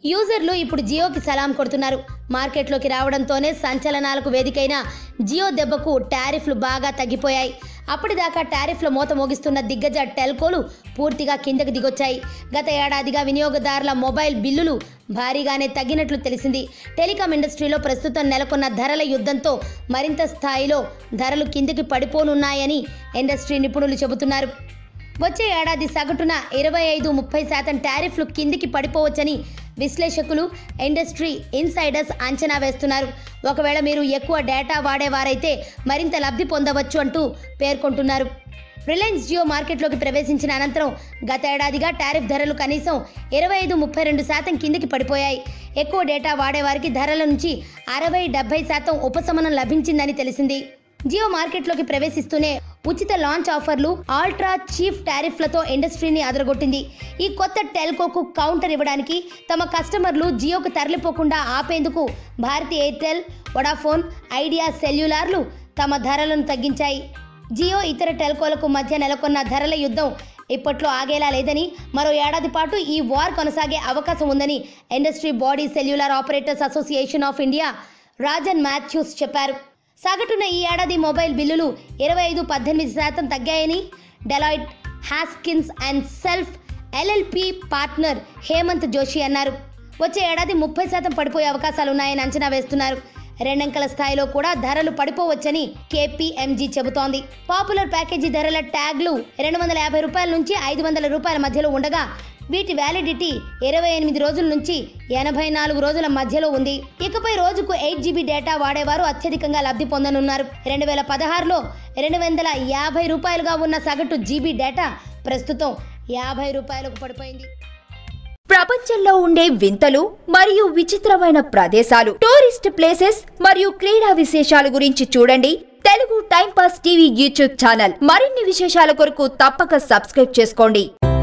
యూజర్లు ఇప్పుడు జియోకి సలాం కొడుతున్నారు మార్కెట్లోకి రావడంతోనే సంచలనాలకు వేదికైన జియో దెబ్బకు టారిఫ్లు బాగా తగ్గిపోయాయి అప్పటిదాకా టారిఫ్ల మోత మోగిస్తున్న దిగ్గజ టెల్కోలు పూర్తిగా కిందకి దిగొచ్చాయి గత ఏడాదిగా వినియోగదారుల మొబైల్ బిల్లులు భారీగానే తగ్గినట్లు తెలిసింది టెలికాం ఇండస్ట్రీలో ప్రస్తుతం నెలకొన్న ధరల యుద్ధంతో మరింత స్థాయిలో ధరలు కిందికి పడిపోనున్నాయని ఇండస్ట్రీ నిపుణులు చెబుతున్నారు వచ్చే ఏడాది సగటున ఇరవై ఐదు ముప్పై శాతం టారిఫ్లు కిందికి పడిపోవచ్చని విశ్లేషకులు ఇండస్ట్రీ ఇన్సైడర్స్ అంచనా వేస్తున్నారు ఒకవేళ మీరు ఎక్కువ డేటా వాడేవారైతే మరింత లబ్ధి పొందవచ్చు అంటూ పేర్కొంటున్నారు రిలయన్స్ జియో మార్కెట్లోకి ప్రవేశించిన అనంతరం గత ఏడాదిగా టారిఫ్ ధరలు కనీసం ఇరవై ఐదు ముప్పై రెండు శాతం కిందికి పడిపోయాయి ఎక్కువ డేటా వాడేవారికి ధరల నుంచి అరవై డెబ్బై శాతం ఉపశమనం లభించిందని తెలిసింది జియో మార్కెట్లోకి ప్రవేశిస్తూనే ఉచిత లాంచ్ ఆఫర్లు ఆల్ట్రా చీఫ్ టారిఫ్లతో ఇండస్ట్రీని అదరగొట్టింది ఈ కొత్త టెల్కోకు కౌంటర్ ఇవ్వడానికి తమ కస్టమర్లు జియోకు తరలిపోకుండా ఆపేందుకు భారతీ ఎయిర్టెల్ వడాఫోన్ ఐడియా సెల్యులార్లు తమ ధరలను తగ్గించాయి జియో ఇతర టెల్కోలకు మధ్య నెలకొన్న ధరల యుద్ధం ఇప్పట్లో ఆగేలా లేదని మరో ఏడాది పాటు ఈ వార్ కొనసాగే అవకాశం ఉందని industry body cellular operators association of India Rajan Mathews చెప్పారు సగటున ఈ ఏడాది మొబైల్ బిల్లులు ఇరవై ఐదు పద్దెనిమిది శాతం తగ్గాయని Deloitte Haskins and Sells LLP partner Hemant Joshi అన్నారు వచ్చే ఏడాది ముప్పై శాతం పడిపోయే అవకాశాలున్నాయని అంచనా వేస్తున్నారు రెండంకెల స్థాయిలో కూడా ధరలు పడిపోవచ్చని కేపీఎంజీ చెబుతోంది పాపులర్ ప్యాకేజీ ధరల ట్యాగ్లు రెండు వందల యాభై రూపాయల నుంచి ఐదు వందల రూపాయల మధ్యలో ఉండగా వీటి వ్యాలిడిటీ ఇరవై ఎనిమిది రోజుల నుంచి ఎనభై నాలుగు రోజుల మధ్యలో ఉంది ఇకపై రోజుకు ఎయిట్ జీబీ డేటా వాడేవారు అత్యధికంగా లబ్ధి పొందనున్నారు రెండు వేల పదహారులో రెండు వందల యాభై రూపాయలుగా ఉన్న సగటు జీబీ డేటా ప్రస్తుతం యాభై రూపాయలకు పడిపోయింది ప్రపంచంలో ఉండే వింతలు మరియు విచిత్రమైన ప్రదేశాలు టూరిస్ట్ ప్లేసెస్ మరియు క్రీడా విశేషాల గురించి చూడండి Telugu time pass TV YouTube channel మరిన్ని విశేషాల కొరకు తప్పక సబ్స్క్రైబ్ చేసుకోండి